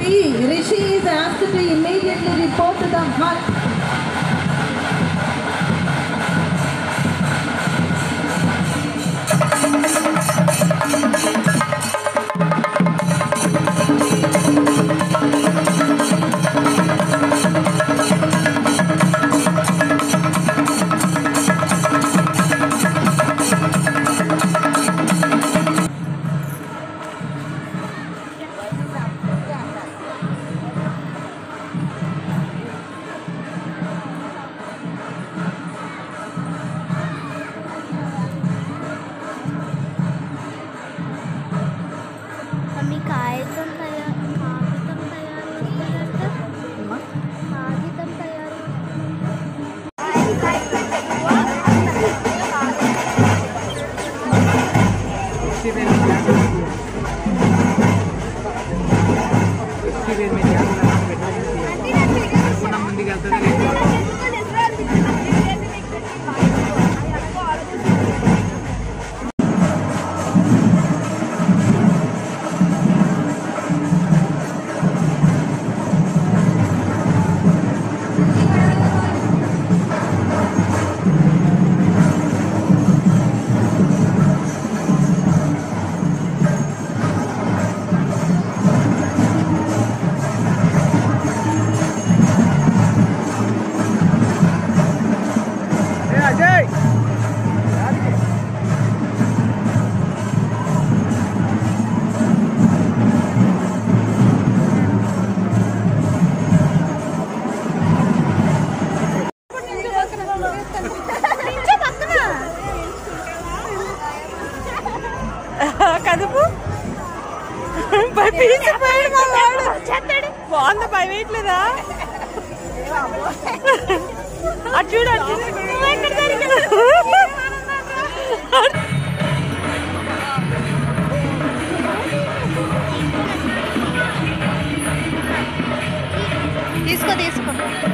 Rishi. Rishi is asked to immediately report to the hut. Mummy కాగితం తయారు కాగితం తయారు చేస్తారంట కాగితం తయారు కదుపు పీసిపోయాడు మా వాడు బాగుంది భయం వేయట్లేదా అటు చూడు అటు చూడు. తీసుకో తీసుకో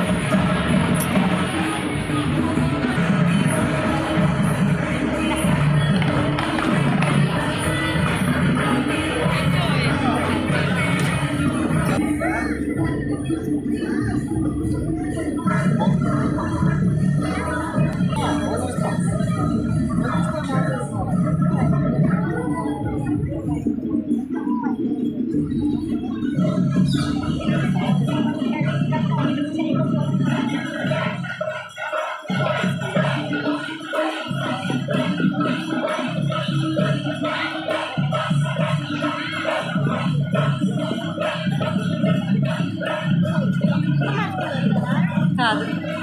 కాదు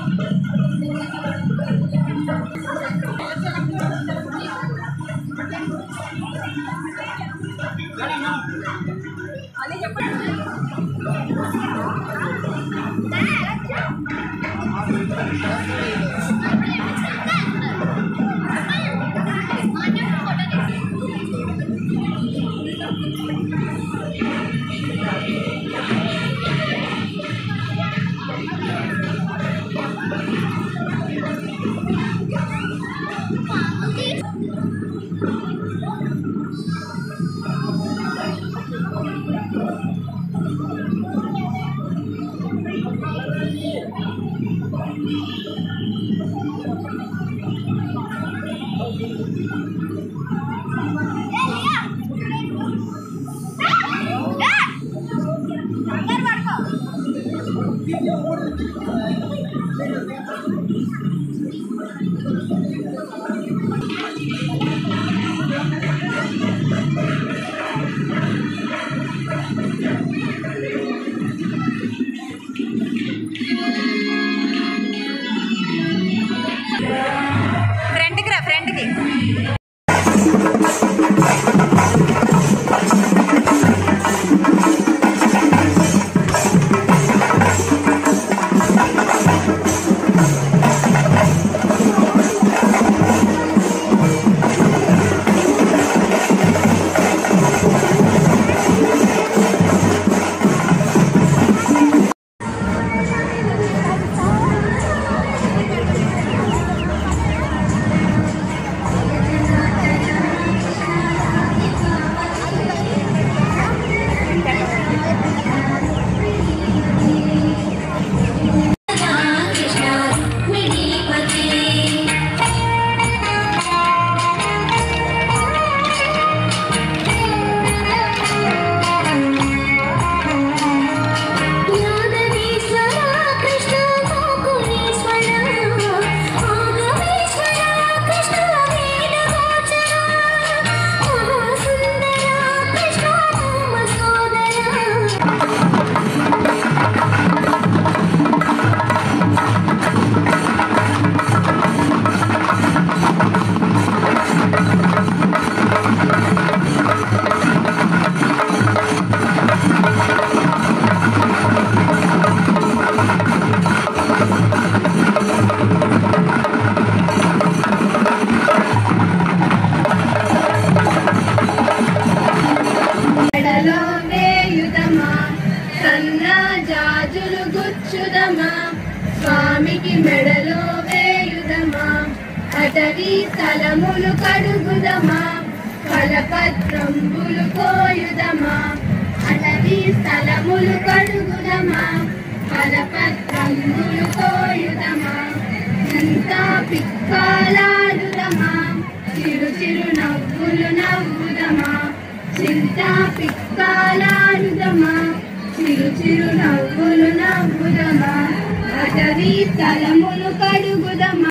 ఫ్రంట్కి రా ఫ్రంట్కి ఆ జాజులు గుచ్చుదమా స్వామికి మెడలో వేయుదమా అటవీ స్థలములు కడుగుదమా ఫలపత్రంబులు కోయుదమా అటవీ స్థలములు కడుగుదమా ఫలపత్రంబులు కోయుదమా అంతా పిక్కాలాడుదమా చిరు చిరు నవ్వులు నవ్వుదమా చింతా పిక్కాలాడుదమా చిరు చిరు నవ్వులు నవ్వుదమా అటవీ స్థలములు కడుగుదమా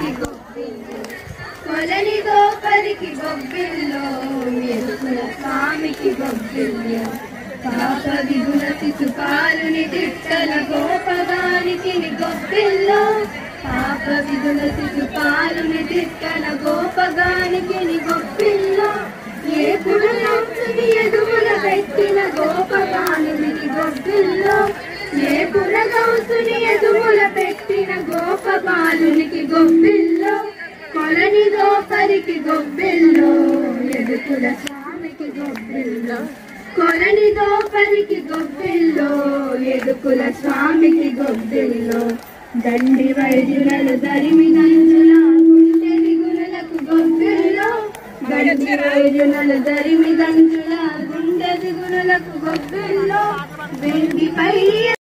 కొలని గోపరికి గొబ్బిల్లో ఎదుకుల స్వామికి గొబ్బిల్లో పాప విగుల శిశుపాలుని తిట్టల గోపగానికి గొబ్బిల్లో పాప విగుల శిశుపాలుని తిట్టల గోపగానికి గొబ్బిల్లో ఏ పురగౌసుని ఎదుగుల పెట్టిన గోపగానికి గొబ్బిల్లో ఏ పురగౌసుని ఎదుగుల పెట్టిన గోపబాలునికి గొబ్బిల్లో కొలని దోపరికి గొబ్బిల్లో ఎదుకుల స్వామికి గొబ్బిల్లో కొలని దోపరికి గొబ్బిల్లో ఎదుకుల స్వామికి గొబ్బిల్లో దండి వైద్యులను దరిమి దంచుల గుండె దిగులకు గొబ్బిల్లో దండి వైద్యులను దరిమి దంచుల గుండె దిగులకు గొబ్బిల్లో వెండిపై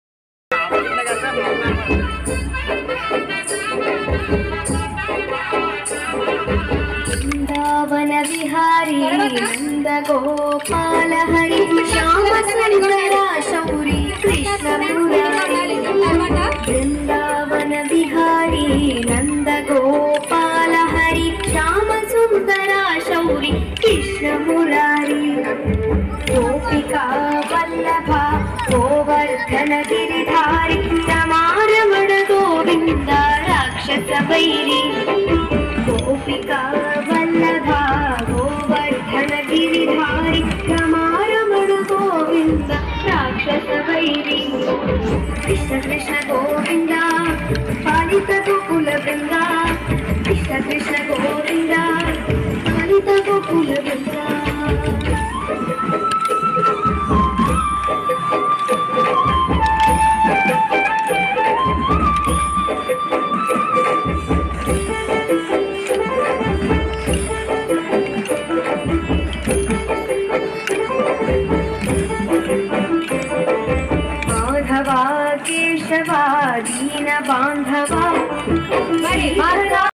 బృందావన విహారీ నంద గోపాల హరి శ్యామ సుందర శౌరి కృష్ణ మురారి బృందావన విహారీ నంద గోపాల హరి శ్యామ సుందర శౌరి కృష్ణ మురారి గోపికా వల్లభ గోవర్ధన గిరిధారి రమారమణ గోవింద రాక్షస వైరి గోపికా వల్లభ గోవర్ధన గిరిధారి రమారమణ గోవింద రాక్షస వైరి కృష్ణ కృష్ణ గోవింద పాలిత గోకుల బృంద కృష్ణ కృష్ణ గోవింద పాలిత గోకుల బృంద మాధవ కేశవ దీన బాంధవ శ్రీహర